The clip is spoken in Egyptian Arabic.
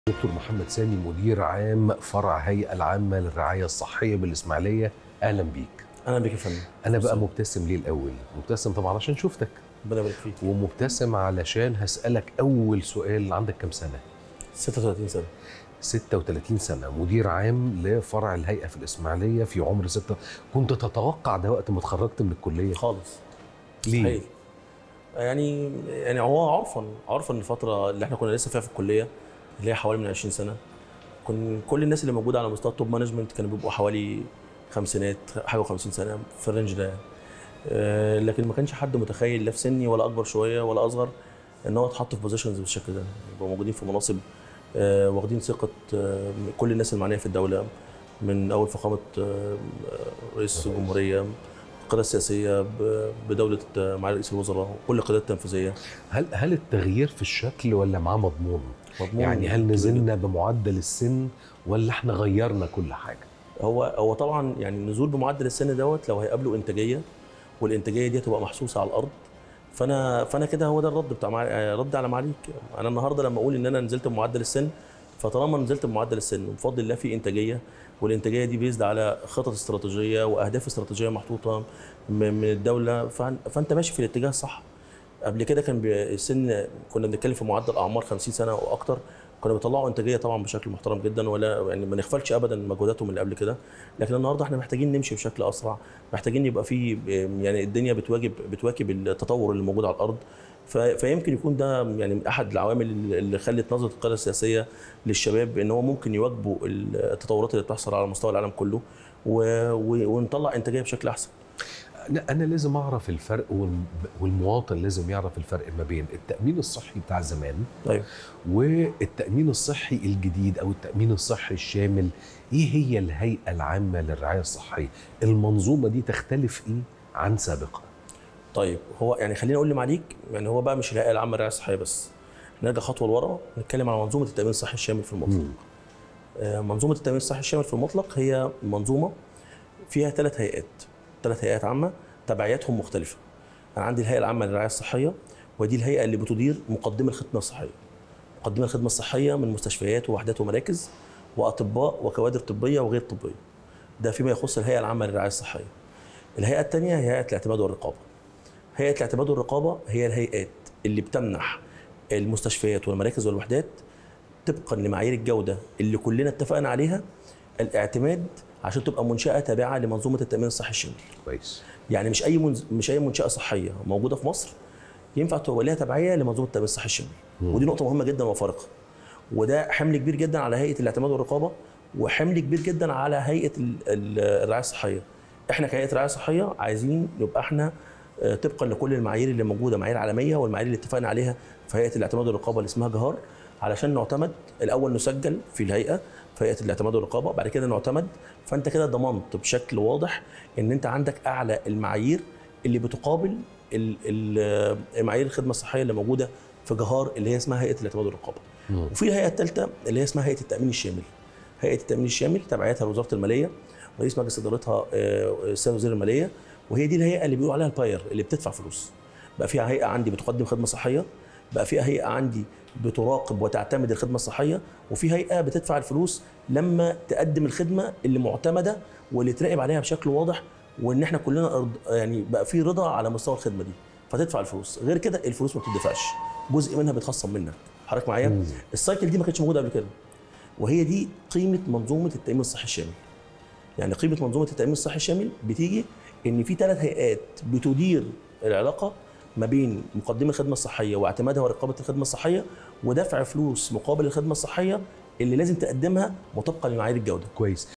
دكتور محمد سامي مدير عام فرع هيئة العامة للرعاية الصحية بالإسماعيلية أهلا بيك اهلا بك يا فندم أنا بقى مبتسم ليه الأول مبتسم طبعا عشان شفتك ربنا يبارك فيك ومبتسم علشان هسألك أول سؤال عندك كام سنة 36 سنه 36 سنة مدير عام لفرع الهيئة في الإسماعيلية في عمر ستة كنت تتوقع ده وقت ما اتخرجت من الكلية خالص ليه؟ مستحيل. يعني يعني هو عرفا عرفا الفتره اللي احنا كنا لسه فيها في الكليه اللي هي حوالي من 20 سنه كن كل الناس اللي موجوده على مستوى التوب مانجمنت كانوا بيبقوا حوالي خمسينات حاجه و50 سنه في الرينج ده يعني. آه، لكن ما كانش حد متخيل لا في سني ولا اكبر شويه ولا اصغر ان هو اتحط في بوزيشنز بالشكل ده يبقوا موجودين في مناصب آه، واخدين ثقه آه، كل الناس المعنيه في الدوله من اول فخامه آه، رئيس الجمهوريه القياده السياسيه ب- بدوله آه، معالي رئيس الوزراء وكل القيادات التنفيذيه هل هل التغيير في الشكل ولا معاه مضمون؟ مضمون يعني هل كبير نزلنا بمعدل السن ولا احنا غيرنا كل حاجة؟ هو هو طبعا يعني النزول بمعدل السن دوت لو هيقابله انتاجيه والانتاجيه دي هتبقى محسوسه على الارض فانا فانا كده هو ده الرد بتاع مع... رد على معاليك انا النهارده لما اقول ان انا نزلت بمعدل السن فطالما نزلت بمعدل السن وبفضل الله في انتاجيه والانتاجيه دي بيزد على خطط استراتيجيه واهداف استراتيجيه محطوطه من من الدوله فان- فانت ماشي في الاتجاه الصح قبل كده كان بي- السن كنا بنتكلم في معدل اعمار 50 سنه واكتر كنا بيطلعوا انتاجيه طبعا بشكل محترم جدا ولا يعني ما نغفلش ابدا مجهوداتهم اللي قبل كده لكن النهارده احنا محتاجين نمشي بشكل اسرع محتاجين يبقى في يعني الدنيا بتواجب بتواكب التطور اللي موجود على الارض ف- فيمكن يكون ده يعني احد العوامل اللي خلت نظره القياده السياسيه للشباب ان هو ممكن يواكبوا التطورات اللي بتحصل على مستوى العالم كله و- و- ونطلع انتاجيه بشكل احسن أنا أنا لازم أعرف الفرق والم- والمواطن لازم يعرف الفرق ما بين التأمين الصحي بتاع زمان ايوه والتأمين الصحي الجديد أو التأمين الصحي الشامل إيه هي الهيئة العامة للرعاية الصحية؟ المنظومة دي تختلف إيه عن سابقها؟ طيب هو يعني خليني اقول لمعاليك يعني هو بقى مش الهيئه العامه للرعايه الصحيه بس نرجع خطوه لورا نتكلم على منظومه التامين الصحي الشامل في المطلق مم. آه، منظومه التامين الصحي الشامل في المطلق هي منظومه فيها ثلاث هيئات ثلاث هيئات عامه تبعياتهم مختلفه انا عندي الهيئه العامه للرعايه الصحيه ودي الهيئه اللي بتدير مقدمه الخدمه الصحيه مقدمه الخدمه الصحيه من مستشفيات ووحدات ومراكز واطباء وكوادر طبيه وغير طبيه ده فيما يخص الهيئه العامه للرعايه الصحيه الهيئه الثانيه هي هيئه الاعتماد والرقابه هيئه الاعتماد والرقابه هي الهيئات اللي بتمنح المستشفيات والمراكز والوحدات طبقا لمعايير الجوده اللي كلنا اتفقنا عليها الاعتماد عشان تبقى منشاه تابعه لمنظومه التامين الصحي الشامل كويس يعني مش اي منز... مش اي منشاه صحيه موجوده في مصر ينفع تبقى ليها تبعيه لمنظومه التامين الصحي الشامل مم. ودي نقطه مهمه جدا وفارقه وده حمل كبير جدا على هيئه الاعتماد والرقابه وحمل كبير جدا على هيئه ال- ال- الرعايه الصحيه احنا كهيئه رعايه صحيه عايزين نبقى احنا آه، طبقا لكل المعايير اللي موجوده معايير عالميه والمعايير اللي اتفقنا عليها في هيئه الاعتماد والرقابه اللي اسمها جهار علشان نعتمد الاول نسجل في الهيئه في هيئه الاعتماد والرقابه بعد كده نعتمد فانت كده ضمنت بشكل واضح ان انت عندك اعلى المعايير اللي بتقابل ال- ال- معايير الخدمه الصحيه اللي موجوده في جهار اللي هي اسمها هيئه الاعتماد والرقابه مم. وفي الهيئه الثالثه اللي هي اسمها هيئه التامين الشامل هيئه التامين الشامل تبعيتها لوزاره الماليه رئيس مجلس ادارتها آه، السيد وزير الماليه وهي دي الهيئه اللي بيقولوا عليها الباير اللي بتدفع فلوس بقى فيها هيئه عندي بتقدم خدمه صحيه بقى فيها هيئه عندي بتراقب وتعتمد الخدمه الصحيه وفي هيئه بتدفع الفلوس لما تقدم الخدمه اللي معتمده واللي تراقب عليها بشكل واضح وان احنا كلنا أرض- يعني بقى في رضا على مستوى الخدمه دي فتدفع الفلوس غير كده الفلوس ما بتدفعش جزء منها بيتخصم منك حضرتك معايا مم. السايكل دي ما كانتش موجوده قبل كده وهي دي قيمه منظومه التامين الصحي الشامل يعني قيمه منظومه التامين الصحي الشامل بتيجي ان في ثلاث هيئات بتدير العلاقه ما بين مقدمي الخدمه الصحيه واعتمادها ورقابه الخدمه الصحيه ودفع فلوس مقابل الخدمه الصحيه اللي لازم تقدمها مطابقه لمعايير الجوده كويس